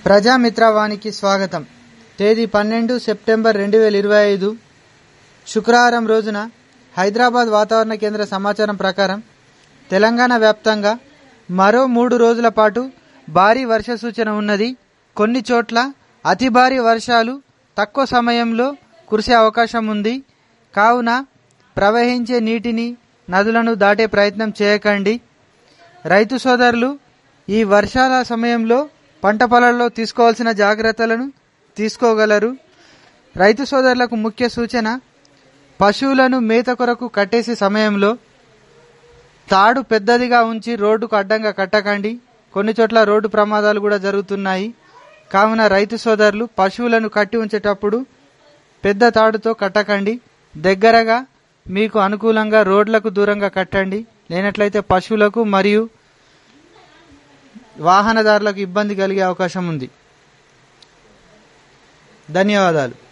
ప్రజామిత్రవానికి స్వాగతం తేదీ పన్నెండు సెప్టెంబర్ రెండు వేల ఇరవై ఐదు శుక్రవారం రోజున హైదరాబాద్ వాతావరణ కేంద్ర సమాచారం ప్రకారం తెలంగాణ వ్యాప్తంగా మరో మూడు రోజుల పాటు భారీ వర్ష సూచన ఉన్నది కొన్ని చోట్ల అతి భారీ వర్షాలు తక్కువ సమయంలో కురిసే అవకాశం ఉంది కావున ప్రవహించే నీటిని నదులను దాటే ప్రయత్నం చేయకండి రైతు సోదరులు ఈ వర్షాల సమయంలో పంట పొలాల్లో తీసుకోవాల్సిన జాగ్రత్తలను తీసుకోగలరు రైతు సోదరులకు ముఖ్య సూచన పశువులను మేత కొరకు కట్టేసే సమయంలో తాడు పెద్దదిగా ఉంచి రోడ్డుకు అడ్డంగా కట్టకండి కొన్ని చోట్ల రోడ్డు ప్రమాదాలు కూడా జరుగుతున్నాయి కావున రైతు సోదరులు పశువులను కట్టి ఉంచేటప్పుడు పెద్ద తాడుతో కట్టకండి దగ్గరగా మీకు అనుకూలంగా రోడ్లకు దూరంగా కట్టండి లేనట్లయితే పశువులకు మరియు వాహనదారులకు ఇబ్బంది కలిగే అవకాశం ఉంది ధన్యవాదాలు